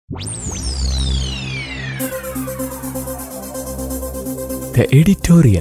The editorial.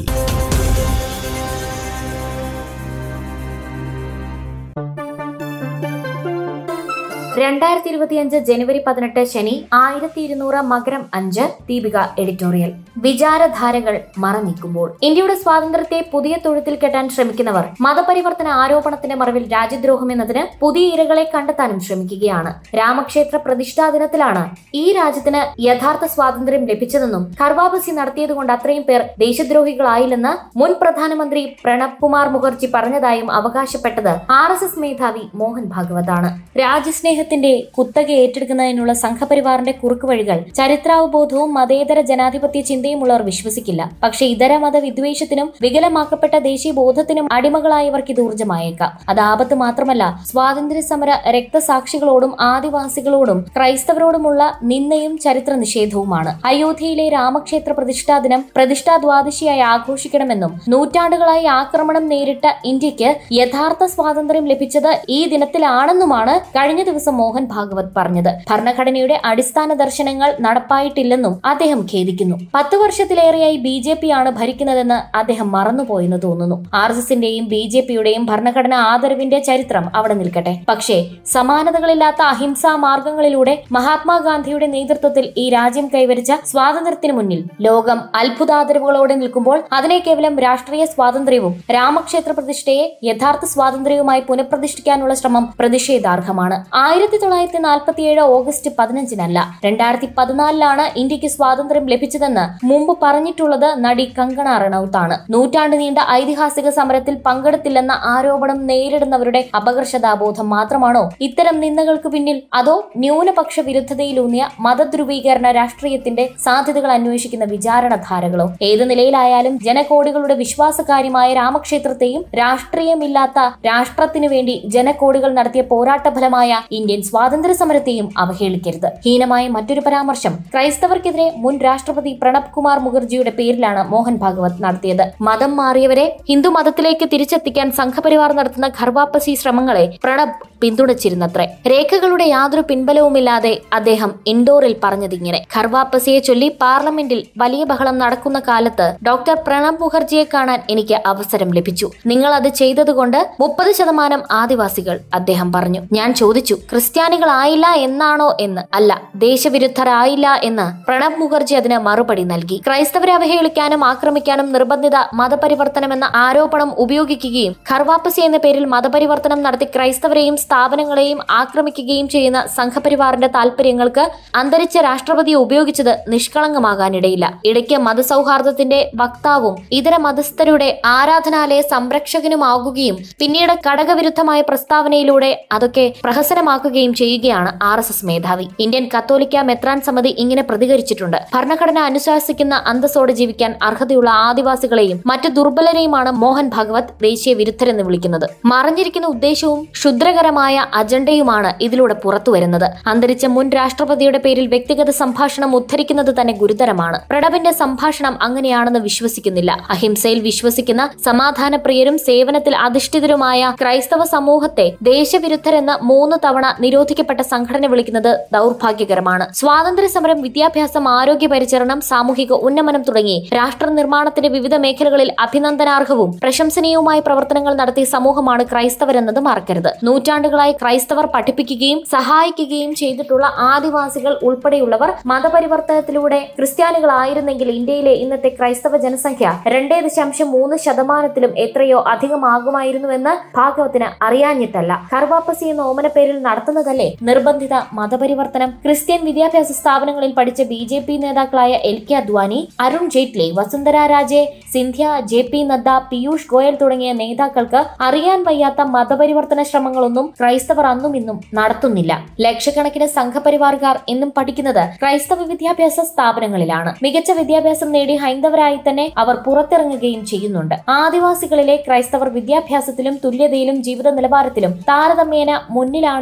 രണ്ടായിരത്തി ഇരുപത്തിയഞ്ച് ജനുവരി പതിനെട്ട് ശനി ആയിരത്തി ഇരുന്നൂറ് മകരം അഞ്ച് ദീപിക എഡിറ്റോറിയൽ വിചാരധാരകൾ മറനീക്കുമ്പോൾ ഇന്ത്യയുടെ സ്വാതന്ത്ര്യത്തെ പുതിയ തൊഴുത്തിൽ കെട്ടാൻ ശ്രമിക്കുന്നവർ മതപരിവർത്തന ആരോപണത്തിന്റെ മറവിൽ രാജ്യദ്രോഹം എന്നതിന് പുതിയ ഇരകളെ കണ്ടെത്താനും ശ്രമിക്കുകയാണ് രാമക്ഷേത്ര പ്രതിഷ്ഠാ ദിനത്തിലാണ് ഈ രാജ്യത്തിന് യഥാർത്ഥ സ്വാതന്ത്ര്യം ലഭിച്ചതെന്നും കർവാബസി നടത്തിയതുകൊണ്ട് അത്രയും പേർ ദേശദ്രോഹികളായില്ലെന്ന് മുൻ പ്രധാനമന്ത്രി പ്രണബ് കുമാർ മുഖർജി പറഞ്ഞതായും അവകാശപ്പെട്ടത് ആർ എസ് എസ് മേധാവി മോഹൻ ഭാഗവതാണ് രാജ്യസ്നേഹത്തിന്റെ കുത്തക ഏറ്റെടുക്കുന്നതിനുള്ള സംഘപരിവാറിന്റെ കുറുക്കുവഴികൾ ചരിത്രാവബോധവും മതേതര ജനാധിപത്യ ചിന്തയുമുള്ളവർ വിശ്വസിക്കില്ല പക്ഷേ ഇതര മതവിദ്വേഷത്തിനും വികലമാക്കപ്പെട്ട ദേശീയ ബോധത്തിനും അടിമകളായവർക്ക് ഇത് ഊർജ്ജമായേക്കാം അത് ആപത്ത് മാത്രമല്ല സ്വാതന്ത്ര്യ സമര രക്തസാക്ഷികളോടും ആദിവാസികളോടും ക്രൈസ്തവരോടുമുള്ള നിന്ദയും ചരിത്ര നിഷേധവുമാണ് അയോധ്യയിലെ രാമക്ഷേത്ര പ്രതിഷ്ഠാ ദിനം പ്രതിഷ്ഠാ ദ്വാദശിയായി ആഘോഷിക്കണമെന്നും നൂറ്റാണ്ടുകളായി ആക്രമണം നേരിട്ട ഇന്ത്യക്ക് യഥാർത്ഥ സ്വാതന്ത്ര്യം ലഭിച്ചത് ഈ ദിനത്തിലാണെന്നുമാണ് കഴിഞ്ഞ ദിവസം മോഹൻ ഭാഗവത് പറഞ്ഞത് ഭരണഘടനയുടെ അടിസ്ഥാന ദർശനങ്ങൾ നടപ്പായിട്ടില്ലെന്നും അദ്ദേഹം ഖേദിക്കുന്നു പത്ത് വർഷത്തിലേറെയായി ബി ജെ പി ആണ് ഭരിക്കുന്നതെന്ന് അദ്ദേഹം മറന്നുപോയെന്ന് തോന്നുന്നു ആർ എസ് എസിന്റെയും ബി ജെ പിയുടെയും ഭരണഘടനാ ആദരവിന്റെ ചരിത്രം അവിടെ നിൽക്കട്ടെ പക്ഷേ സമാനതകളില്ലാത്ത അഹിംസാ മാർഗങ്ങളിലൂടെ മഹാത്മാഗാന്ധിയുടെ നേതൃത്വത്തിൽ ഈ രാജ്യം കൈവരിച്ച സ്വാതന്ത്ര്യത്തിന് മുന്നിൽ ലോകം അത്ഭുതാദരവുകളോടെ നിൽക്കുമ്പോൾ അതിനെ കേവലം രാഷ്ട്രീയ സ്വാതന്ത്ര്യവും രാമക്ഷേത്ര പ്രതിഷ്ഠയെ യഥാർത്ഥ സ്വാതന്ത്ര്യവുമായി പുനഃപ്രതിഷ്ഠിക്കാനുള്ള ശ്രമം പ്രതിഷേധാർഹമാണ് ആയിരത്തി തൊള്ളായിരത്തി നാൽപ്പത്തിയേഴ് ഓഗസ്റ്റ് പതിനഞ്ചിനല്ല രണ്ടായിരത്തി പതിനാലിലാണ് ഇന്ത്യക്ക് സ്വാതന്ത്ര്യം ലഭിച്ചതെന്ന് മുമ്പ് പറഞ്ഞിട്ടുള്ളത് നടി കങ്കണ റണൌത്താണ് നൂറ്റാണ്ട് നീണ്ട ഐതിഹാസിക സമരത്തിൽ പങ്കെടുത്തില്ലെന്ന ആരോപണം നേരിടുന്നവരുടെ അപകർഷതാബോധം മാത്രമാണോ ഇത്തരം നിന്ദകൾക്ക് പിന്നിൽ അതോ ന്യൂനപക്ഷ വിരുദ്ധതയിലൂന്നിയ മതധ്രുവീകരണ രാഷ്ട്രീയത്തിന്റെ സാധ്യതകൾ അന്വേഷിക്കുന്ന വിചാരണധാരകളോ ഏത് നിലയിലായാലും ജനകോടികളുടെ വിശ്വാസകാര്യമായ രാമക്ഷേത്രത്തെയും രാഷ്ട്രീയമില്ലാത്ത രാഷ്ട്രത്തിനു വേണ്ടി ജനകോടികൾ നടത്തിയ പോരാട്ട ഫലമായ ഇന്ത്യൻ സ്വാതന്ത്ര്യ സമരത്തെയും അവഹേളിക്കരുത് ഹീനമായ മറ്റൊരു പരാമർശം ക്രൈസ്തവർക്കെതിരെ മുൻ രാഷ്ട്രപതി പ്രണബ് കുമാർ മുഖർജിയുടെ പേരിലാണ് മോഹൻ ഭാഗവത് നടത്തിയത് മതം മാറിയവരെ ഹിന്ദു മതത്തിലേക്ക് തിരിച്ചെത്തിക്കാൻ സംഘപരിവാർ നടത്തുന്ന ഖർവാപ്പസി ശ്രമങ്ങളെ പ്രണബ് പിന്തുണച്ചിരുന്നത്രേ രേഖകളുടെ യാതൊരു പിൻബലവുമില്ലാതെ അദ്ദേഹം ഇൻഡോറിൽ പറഞ്ഞതിങ്ങനെ ഖർവാപ്പസിയെ ചൊല്ലി പാർലമെന്റിൽ വലിയ ബഹളം നടക്കുന്ന കാലത്ത് ഡോക്ടർ പ്രണബ് മുഖർജിയെ കാണാൻ എനിക്ക് അവസരം ലഭിച്ചു നിങ്ങൾ അത് ചെയ്തതുകൊണ്ട് മുപ്പത് ശതമാനം ആദിവാസികൾ അദ്ദേഹം പറഞ്ഞു ഞാൻ ചോദിച്ചു ക്രിസ്ത്യാനികളായില്ല എന്നാണോ എന്ന് അല്ല ദേശവിരുദ്ധരായില്ല എന്ന് പ്രണബ് മുഖർജി അതിന് മറുപടി നൽകി ക്രൈസ്തവരെ അവഹേളിക്കാനും ആക്രമിക്കാനും നിർബന്ധിത മതപരിവർത്തനം എന്ന ആരോപണം ഉപയോഗിക്കുകയും ഖർവാപ്പസി എന്ന പേരിൽ മതപരിവർത്തനം നടത്തി ക്രൈസ്തവരെയും സ്ഥാപനങ്ങളെയും ആക്രമിക്കുകയും ചെയ്യുന്ന സംഘപരിവാറിന്റെ താല്പര്യങ്ങൾക്ക് അന്തരിച്ച രാഷ്ട്രപതിയെ ഉപയോഗിച്ചത് നിഷ്കളങ്കമാകാനിടയില്ല ഇടയ്ക്ക് മതസൗഹാർദ്ദത്തിന്റെ വക്താവും ഇതര മതസ്ഥരുടെ ആരാധനാലയ സംരക്ഷകനുമാകുകയും പിന്നീട് ഘടകവിരുദ്ധമായ പ്രസ്താവനയിലൂടെ അതൊക്കെ പ്രഹസനമാക്കുകയും ചെയ്യുകയാണ് ആർ എസ് എസ് മേധാവി ഇന്ത്യൻ കത്തോലിക്ക മെത്രാൻ സമിതി ഇങ്ങനെ പ്രതികരിച്ചിട്ടുണ്ട് ഭരണഘടന അനുശാസിക്കുന്ന അന്തസ്സോടെ ജീവിക്കാൻ അർഹതയുള്ള ആദിവാസികളെയും മറ്റു ദുർബലരെയുമാണ് മോഹൻ ഭാഗവത് ദേശീയ വിരുദ്ധരെന്ന് വിളിക്കുന്നത് മറഞ്ഞിരിക്കുന്ന ഉദ്ദേശവും ക്ഷുദ്രകരമായ അജണ്ടയുമാണ് ഇതിലൂടെ പുറത്തു വരുന്നത് അന്തരിച്ച മുൻ രാഷ്ട്രപതിയുടെ പേരിൽ വ്യക്തിഗത സംഭാഷണം ഉദ്ധരിക്കുന്നത് തന്നെ ഗുരുതരമാണ് പ്രണബിന്റെ സംഭാഷണം അങ്ങനെയാണെന്ന് വിശ്വസിക്കുന്നില്ല അഹിംസയിൽ വിശ്വസിക്കുന്ന സമാധാനപ്രിയരും സേവനത്തിൽ അധിഷ്ഠിതരുമായ ക്രൈസ്തവ സമൂഹത്തെ ദേശവിരുദ്ധരെന്ന് മൂന്ന് തവണ നിരോധിക്കപ്പെട്ട സംഘടന വിളിക്കുന്നത് ദൗർഭാഗ്യകരമാണ് സ്വാതന്ത്ര്യ സമരം വിദ്യാഭ്യാസം ആരോഗ്യ പരിചരണം സാമൂഹിക ഉന്നമനം തുടങ്ങി രാഷ്ട്ര നിർമ്മാണത്തിന്റെ വിവിധ മേഖലകളിൽ അഭിനന്ദനാർഹവും പ്രശംസനീയവുമായ പ്രവർത്തനങ്ങൾ നടത്തിയ സമൂഹമാണ് ക്രൈസ്തവരെന്നത് മറക്കരുത് നൂറ്റാണ്ടുകളായി ക്രൈസ്തവർ പഠിപ്പിക്കുകയും സഹായിക്കുകയും ചെയ്തിട്ടുള്ള ആദിവാസികൾ ഉൾപ്പെടെയുള്ളവർ മതപരിവർത്തനത്തിലൂടെ ക്രിസ്ത്യാനികളായിരുന്നെങ്കിൽ ഇന്ത്യയിലെ ഇന്നത്തെ ക്രൈസ്തവ ജനസംഖ്യ രണ്ടേ ദശാംശം മൂന്ന് ശതമാനത്തിലും എത്രയോ അധികമാകുമായിരുന്നുവെന്ന് ഭാഗവത്തിന് അറിയാഞ്ഞിട്ടല്ല കർവാപ്പസി എന്ന ഓമന പേരിൽ നടത്തുന്നതല്ലേ നിർബന്ധിത മതപരിവർത്തനം ക്രിസ്ത്യൻ വിദ്യാഭ്യാസ സ്ഥാപനങ്ങളിൽ പഠിച്ച ബി ജെ പി നേതാക്കളായ L K Advani Arun Jaitley Vasundhara Raje Scindia J P Nadda Piyush Goyal തുടങ്ങിയ നേതാക്കൾക്ക് അറിയാൻ വയ്യാത്ത മതപരിവർത്തന ശ്രമങ്ങളൊന്നും ക്രൈസ്തവർ അന്നും ഇന്നും നടത്തുന്നില്ല ലക്ഷക്കണക്കിന് സംഘപരിവാർകാർ ഇന്നും പഠിക്കുന്നത് ക്രൈസ്തവ വിദ്യാഭ്യാസ സ്ഥാപനങ്ങളിലാണ് മികച്ച വിദ്യാഭ്യാസം നേടി ഹൈന്ദവരായി തന്നെ അവർ പുറത്തിറങ്ങുകയും ചെയ്യുന്നുണ്ട് ആദിവാസികളിലെ ക്രൈസ്തവർ വിദ്യാഭ്യാസത്തിലും തുല്യതയിലും ജീവിത നിലവാരത്തിലും താരതമ്യേന മുന്നിലാണെങ്കിൽ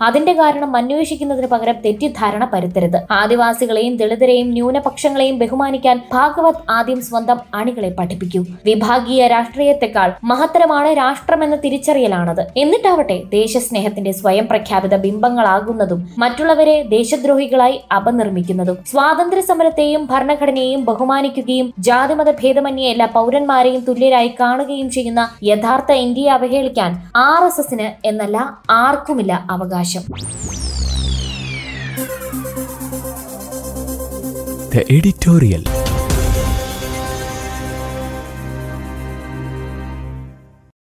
അതിന്റെ കാരണം അന്വേഷിക്കുന്നതിന് പകരം തെറ്റിദ്ധാരണ പരുത്തരുത് ആദിവാസികളെയും ദളിതരെയും ന്യൂനപക്ഷങ്ങളെയും ബഹുമാനിക്കാൻ ഭാഗവത് ആദ്യം സ്വന്തം അണികളെ പഠിപ്പിക്കൂ വിഭാഗീയ രാഷ്ട്രീയത്തെക്കാൾ മഹത്തരമാണ് രാഷ്ട്രമെന്ന തിരിച്ചറിയലാണത് എന്നിട്ടാവട്ടെ ദേശസ്നേഹത്തിന്റെ സ്വയം പ്രഖ്യാപിത ബിംബങ്ങളാകുന്നതും മറ്റുള്ളവരെ ദേശദ്രോഹികളായി അപനിർമ്മിക്കുന്നതും സ്വാതന്ത്ര്യ സമരത്തെയും ഭരണഘടനയെയും ബഹുമാനിക്കുകയും ജാതിമത ഭേദമന്യേ എല്ലാ പൗരന്മാരെയും തുല്യരായി കാണുകയും ചെയ്യുന്ന യഥാർത്ഥ ഇന്ത്യയെ അവഹേളിക്കാൻ ആർ എസ് എസിന് എന്നല്ല ആർക്കുമില്ല അവകാശം The editorial.